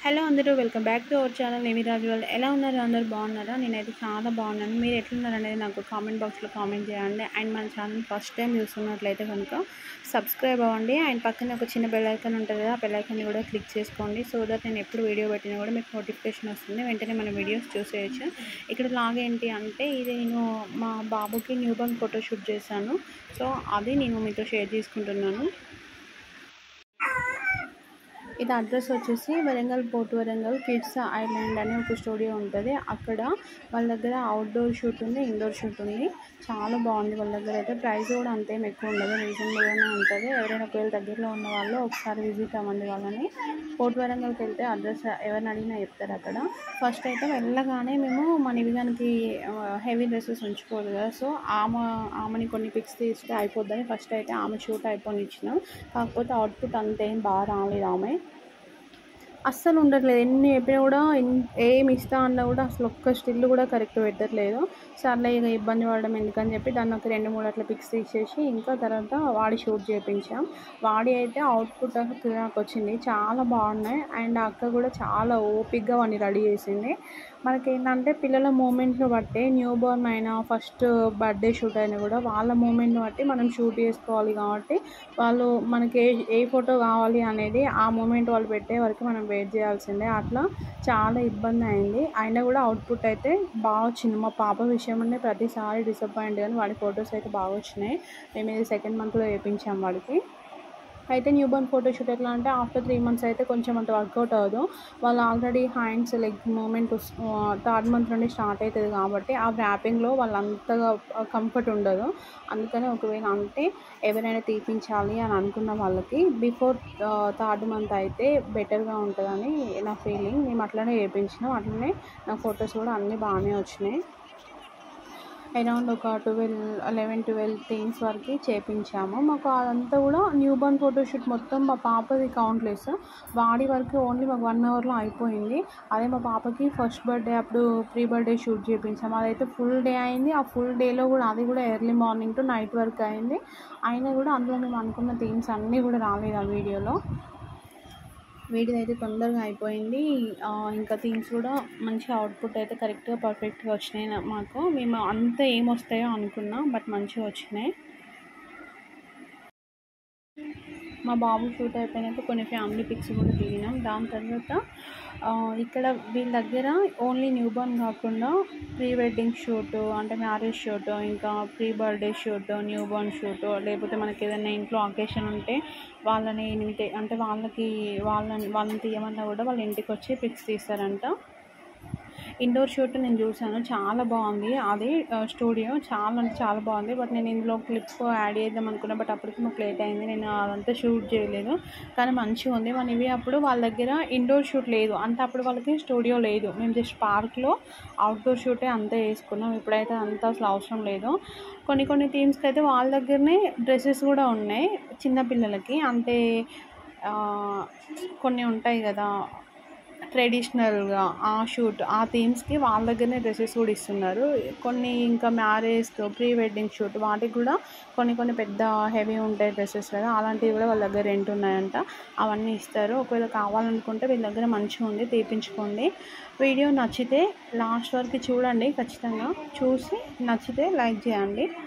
hello అందరూ welcome back to our channel Nemi Raju వాళ్ళు ఎలా ఉన్నారు అందరూ బాగున్నారా నేనైతే చాలా బాగున్నాను మీరు ఎట్లున్నారు అనేది నాకు కామెంట్ బాక్స్లో కామెంట్ చేయండి అండ్ మన ఛానల్ ఫస్ట్ టైం చూస్తున్నట్లయితే కనుక సబ్స్క్రైబ్ అవ్వండి అండ్ పక్కన ఒక చిన్న బెల్ ఐకాన్ ఉంటుంది కదా ఆ బెల్ ఐకాన్ని కూడా క్లిక్ చేసుకోండి సో దట్ నేను ఎప్పుడు వీడియో పెట్టినా కూడా మీకు నోటిఫికేషన్ వస్తుంది వెంటనే మన వీడియోస్ చూసేయచ్చు ఇక్కడ లాగ్ ఏంటి అంటే ఇది నేను మా బాబుకి న్యూ బర్న్ ఫోటోషూట్ చేశాను సో అది నేను మీతో షేర్ చేసుకుంటున్నాను ఇది అడ్రస్ వచ్చేసి Warangal fort Warangal kids island అనే ఒక స్టూడియో ఉంటుంది అక్కడ వాళ్ళ దగ్గర అవుట్డోర్ షూట్ ఉంది ఇండోర్ షూట్ ఉంది చాలా బాగుంది వాళ్ళ దగ్గర అయితే ప్రైస్ కూడా అంతేం ఎక్కువ ఉండదు రీజనబుల్గానే ఉంటుంది ఎవరైనా ఒకవేళ దగ్గరలో ఉన్న వాళ్ళు ఒకసారి విజిట్ అవ్వండి వాళ్ళని పోర్ట్ వరంగల్కి వెళ్తే అడ్రస్ ఎవరిని అడిగినా చెప్తారు అక్కడ ఫస్ట్ అయితే వెళ్ళగానే మేము మన నివిగానికి హెవీ డ్రెస్సెస్ ఉంచుకోదు కదా సో ఆమె ఆమెని కొన్ని పిక్స్ తీస్తే అయిపోద్దని ఫస్ట్ అయితే ఆమె షూట్ అయిపోయి ఇచ్చినాం కాకపోతే అవుట్పుట్ అంతేం బాగా రాలేదు ఆమె అస్సలు ఉండట్లేదు ఎన్ని చెప్పినా కూడా ఏమి ఇస్తా అన్నా కూడా అసలు ఒక్క స్టిల్ కూడా కరెక్ట్ పెట్టట్లేదు సర్లే ఇక ఇబ్బంది పడడం ఎందుకని చెప్పి దాన్ని ఒక రెండు మూడు అట్లా పిక్స్ తీసేసి ఇంకా తర్వాత వాడి షూట్ చేయించాం వాడి అయితే అవుట్పుట్ నాకు వచ్చింది చాలా బాగున్నాయి అండ్ అక్క కూడా చాలా ఓపిక్గా వాడిని రెడీ చేసింది మనకి ఏంటంటే పిల్లల మూమెంట్ను బట్టి న్యూ బోర్న్ అయినా ఫస్ట్ బర్త్డే షూట్ అయినా కూడా వాళ్ళ మూమెంట్ని బట్టి మనం షూట్ చేసుకోవాలి కాబట్టి వాళ్ళు మనకి ఏ ఏ ఫోటో కావాలి అనేది ఆ మూమెంట్ వాళ్ళు పెట్టే వరకు మనం వెయిట్ చేయాల్సిందే అట్లా చాలా ఇబ్బంది అయింది అయినా కూడా అవుట్పుట్ అయితే బాగా వచ్చింది మా పాప విషయం అంటే ప్రతిసారి డిసప్పాయింట్ కానీ వాడి ఫొటోస్ అయితే బాగా వచ్చినాయి మేము ఇది సెకండ్ మంత్లో వేయించాం వాడికి అయితే న్యూ బర్న్ ఫోటోషూట్ ఎట్లా అంటే ఆఫ్టర్ త్రీ మంత్స్ అయితే కొంచెం అంత వర్కౌట్ అవ్వదు వాళ్ళు already hands leg movement third month నుండి స్టార్ట్ అవుతుంది కాబట్టి ఆ ర్యాపింగ్లో వాళ్ళు అంతగా కంఫర్ట్ ఉండదు అందుకని ఒకవేళ అంటే ఎవరైనా తీపించాలి అని అనుకున్న వాళ్ళకి బిఫోర్ థర్డ్ మంత్ అయితే బెటర్గా ఉంటుందని నా ఫీలింగ్ మేము అట్లనే చేయించినాం అట్లనే నా ఫొటోస్ కూడా అన్నీ బాగానే వచ్చినాయి అరౌండ్ ఒక ట్వెల్వ్ లెవెన్ ట్వెల్వ్ థీమ్స్ వరకు చేపించాము మాకు అదంతా కూడా న్యూ బర్న్ ఫోటోషూట్ మొత్తం మా పాపది కౌంట్లెస్ వాడి వరకు ఓన్లీ మాకు వన్ అవర్లో అయిపోయింది అదే మా పాపకి ఫస్ట్ బర్త్డే అప్పుడు ప్రీ బర్త్డే షూట్ చేయించాము అదైతే ఫుల్ డే అయింది ఆ ఫుల్ డేలో కూడా అది కూడా ఎర్లీ మార్నింగ్ టు నైట్ వరకు అయింది అయినా కూడా అందులో మేము అనుకున్న థీమ్స్ అన్నీ కూడా రాలేదు ఆ వీడియోలో వీటిది అయితే తొందరగా అయిపోయింది ఇంకా థీమ్స్ కూడా మంచి అవుట్పుట్ అయితే కరెక్ట్గా పర్ఫెక్ట్గా వచ్చినాయి మాకు మేము అంత ఏం వస్తాయో అనుకున్నాం బట్ మంచిగా వచ్చినాయి మా బాబు షూట్ అయిపోయినాక కొన్ని ఫ్యామిలీ పిక్స్ కూడా దిగినాం దాని తర్వాత ఇక్కడ వీళ్ళ దగ్గర ఓన్లీ న్యూ బర్న్ కాకుండా ప్రీ వెడ్డింగ్ షూట్ అంటే మ్యారేజ్ షూట్ ఇంకా pre birthday shoot new born shoot లేకపోతే మనకి ఏదైనా ఇంట్లో అకేషన్ ఉంటే వాళ్ళని అంటే వాళ్ళకి వాళ్ళని వాళ్ళని తీయమన్నా కూడా వాళ్ళ ఇంటికి వచ్చి పిక్స్ తీస్తారంట ఇండోర్ షూట్ నేను చూసాను చాలా బాగుంది అది స్టూడియో చాలా అంటే చాలా బాగుంది బట్ నేను ఇందులో క్లిప్ యాడ్ చేద్దాం అనుకున్నా బట్ అప్పటికి మాకు లేట్ అయింది నేను అదంతా షూట్ చేయలేదు కానీ మంచిగా ఉంది మన ఇవి అప్పుడు వాళ్ళ దగ్గర ఇండోర్ షూట్ లేదు అంటే అప్పుడు వాళ్ళకి స్టూడియో లేదు మేము జస్ట్ పార్క్లో అవుట్డోర్ షూటే అంతా వేసుకున్నాం ఇప్పుడైతే అంత అసలు అవసరం లేదు కొన్ని కొన్ని టీమ్స్కి అయితే వాళ్ళ దగ్గరనే డ్రెస్సెస్ కూడా ఉన్నాయి చిన్నపిల్లలకి అంటే కొన్ని ఉంటాయి కదా ట్రెడిషనల్గా ఆ షూట్ ఆ థీమ్స్కి వాళ్ళ దగ్గరనే డ్రెస్సెస్ కూడా ఇస్తున్నారు కొన్ని ఇంకా మ్యారేజ్ ప్రీ వెడ్డింగ్ షూట్ వాటికి కూడా కొన్ని కొన్ని పెద్ద హెవీ ఉంటాయి డ్రెస్సెస్ కదా అలాంటివి కూడా వాళ్ళ దగ్గర రెంట్ ఉన్నాయంట అవన్నీ ఇస్తారు ఒకవేళ కావాలనుకుంటే వీళ్ళ దగ్గర మంచిగా ఉంది తీపించుకోండి వీడియో నచ్చితే లాస్ట్ వరకు చూడండి ఖచ్చితంగా చూసి నచ్చితే లైక్ చేయండి